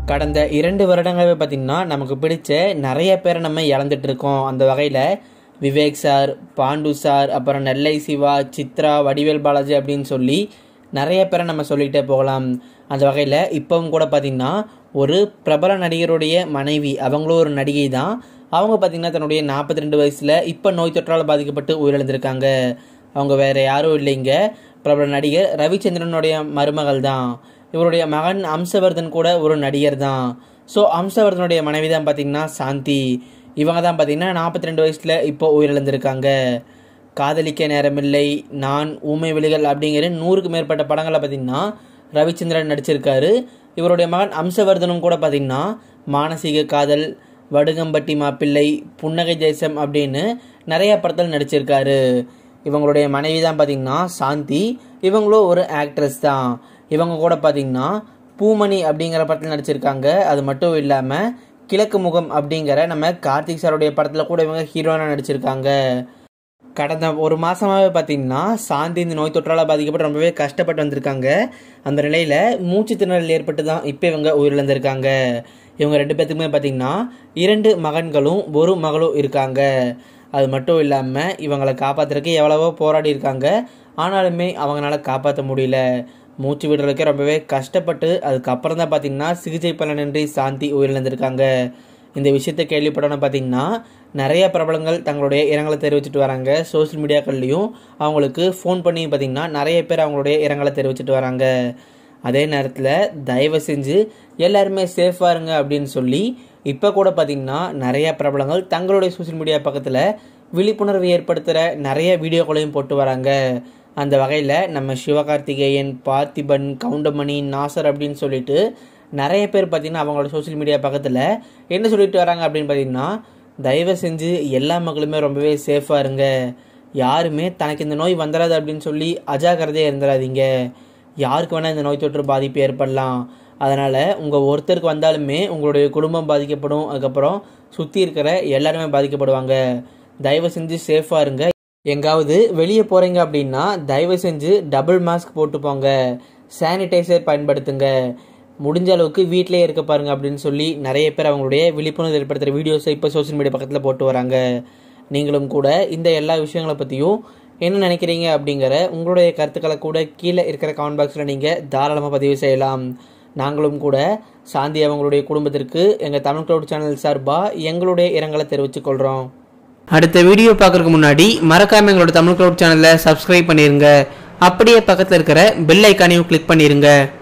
கடந்த இரண்டு வருடங்களாகவே பார்த்திங்கன்னா நமக்கு பிடிச்ச நிறைய பேரை நம்ம இழந்துட்டு இருக்கோம் அந்த வகையில் விவேக் சார் பாண்டு சார் அப்புறம் நெல்லை சிவா சித்ரா வடிவேல் பாலாஜி அப்படின்னு சொல்லி நிறைய பேரை நம்ம சொல்லிகிட்டே போகலாம் அந்த வகையில் இப்போவும் கூட பார்த்திங்கன்னா ஒரு பிரபல நடிகருடைய மனைவி அவங்களும் ஒரு நடிகை தான் அவங்க பார்த்திங்கன்னா தன்னுடைய நாற்பத்தி ரெண்டு வயசில் இப்போ நோய் தொற்றால் பாதிக்கப்பட்டு உயிரிழந்திருக்காங்க அவங்க வேறு யாரும் இல்லைங்க பிரபல நடிகர் ரவிச்சந்திரனுடைய மருமகள் தான் இவருடைய மகன் அம்சவர்தன் கூட ஒரு நடிகர் தான் ஸோ அம்சவர்தனுடைய மனைவி தான் பார்த்திங்கன்னா சாந்தி இவங்க தான் பார்த்திங்கன்னா நாற்பத்தி ரெண்டு வயசில் இப்போ உயிரிழந்திருக்காங்க காதலிக்க நேரமில்லை நான் ஊமை விழிகள் அப்படிங்கிற நூறுக்கு மேற்பட்ட படங்களை பார்த்திங்கன்னா ரவிச்சந்திரன் நடிச்சிருக்காரு இவருடைய மகன் அம்சவர்தனும் கூட பார்த்திங்கன்னா மானசீக காதல் வடுகம்பட்டி மாப்பிள்ளை புன்னகை தேசம் அப்படின்னு நிறைய படத்தில் நடிச்சிருக்காரு இவங்களுடைய மனைவி தான் பார்த்திங்கன்னா சாந்தி இவங்களும் ஒரு ஆக்ட்ரஸ் தான் இவங்க கூட பார்த்திங்கன்னா பூமணி அப்படிங்கிற படத்தில் நடிச்சிருக்காங்க அது மட்டும் இல்லாமல் கிழக்கு முகம் அப்படிங்கிற நம்ம கார்த்திக் சாருடைய படத்தில் கூட இவங்க ஹீரோனாக நடிச்சிருக்காங்க கடந்த ஒரு மாதமாகவே பார்த்தீங்கன்னா சாந்தி இந்த நோய் தொற்றால் பாதிக்கப்பட்டு ரொம்பவே கஷ்டப்பட்டு வந்திருக்காங்க அந்த நிலையில் மூச்சு திணறல் ஏற்பட்டு தான் இப்போ இவங்க உயிரிழந்திருக்காங்க இவங்க ரெண்டு பேர்த்துக்குமே பார்த்தீங்கன்னா இரண்டு மகன்களும் ஒரு மகளும் இருக்காங்க அது மட்டும் இல்லாமல் இவங்களை காப்பாற்றுறதுக்கு எவ்வளவோ போராடி இருக்காங்க ஆனாலுமே அவங்களால காப்பாற்ற முடியல மூச்சு விடுறதுக்கே ரொம்பவே கஷ்டப்பட்டு அதுக்கப்புறம் தான் பார்த்தீங்கன்னா சிகிச்சை பலனின்றி சாந்தி உயிரிழந்திருக்காங்க இந்த விஷயத்தை கேள்விப்படணும் பார்த்தீங்கன்னா நிறைய பிரபலங்கள் தங்களுடைய இரங்கலை தெரிவிச்சிட்டு வராங்க சோஷியல் மீடியாக்கள்லையும் அவங்களுக்கு ஃபோன் பண்ணி பார்த்தீங்கன்னா நிறைய பேர் அவங்களுடைய இரங்கலை தெரிவிச்சிட்டு வராங்க அதே நேரத்தில் தயவு செஞ்சு எல்லாருமே சேஃபாக இருங்க அப்படின்னு சொல்லி இப்போ கூட பார்த்தீங்கன்னா நிறைய பிரபலங்கள் தங்களுடைய சோஷியல் மீடியா பக்கத்தில் விழிப்புணர்வு ஏற்படுத்துகிற நிறைய வீடியோக்களையும் போட்டு வராங்க அந்த வகையில் நம்ம சிவகார்த்திகேயன் பார்த்திபன் கவுண்டமணி நாசர் அப்படின்னு சொல்லிட்டு நிறைய பேர் பார்த்திங்கன்னா அவங்களோட சோஷியல் மீடியா பக்கத்தில் என்ன சொல்லிட்டு வராங்க அப்படின்னு பார்த்தீங்கன்னா தயவு செஞ்சு எல்லா மக்களுமே ரொம்பவே சேஃபாக இருங்க யாருமே தனக்கு இந்த நோய் வந்துடாது அப்படின்னு சொல்லி அஜாக்கிரதையாக இருந்துடாதீங்க யாருக்கு வேணால் இந்த நோய் தொற்று பாதிப்பு ஏற்படலாம் அதனால் உங்கள் ஒருத்தருக்கு வந்தாலுமே உங்களுடைய குடும்பம் பாதிக்கப்படும் அதுக்கப்புறம் சுற்றி இருக்கிற எல்லாருமே பாதிக்கப்படுவாங்க தயவு செஞ்சு சேஃபாக இருங்க எங்காவது வெளியே போகிறீங்க அப்படின்னா தயவு செஞ்சு டபுள் மாஸ்க் போட்டு போங்க சானிடைசர் பயன்படுத்துங்க முடிஞ்ச அளவுக்கு வீட்டிலே இருக்க பாருங்க அப்படின்னு சொல்லி நிறைய பேர் அவங்களுடைய விழிப்புணர்வு ஏற்படுத்துகிற வீடியோஸை இப்போ சோஷியல் மீடியா பக்கத்தில் போட்டு வராங்க நீங்களும் கூட இந்த எல்லா விஷயங்களை பற்றியும் என்ன நினைக்கிறீங்க அப்படிங்கிற உங்களுடைய கருத்துக்களை கூட கீழே இருக்கிற கமெண்ட் பாக்ஸில் நீங்கள் தாராளமாக பதிவு செய்யலாம் நாங்களும் கூட சாந்தி அவங்களுடைய குடும்பத்திற்கு எங்கள் தமிழ் க்ளவுட் சேனல் சார்பாக எங்களுடைய இரங்கலை தெரிவித்துக் கொள்கிறோம் அடுத்த வீடியோ பார்க்கறதுக்கு முன்னாடி மறக்காம எங்களோட தமிழ் க்ளவுட் சேனலை சப்ஸ்கிரைப் பண்ணிருங்க அப்படியே பக்கத்தில் இருக்கிற பெல் ஐக்கானையும் கிளிக் பண்ணிருங்க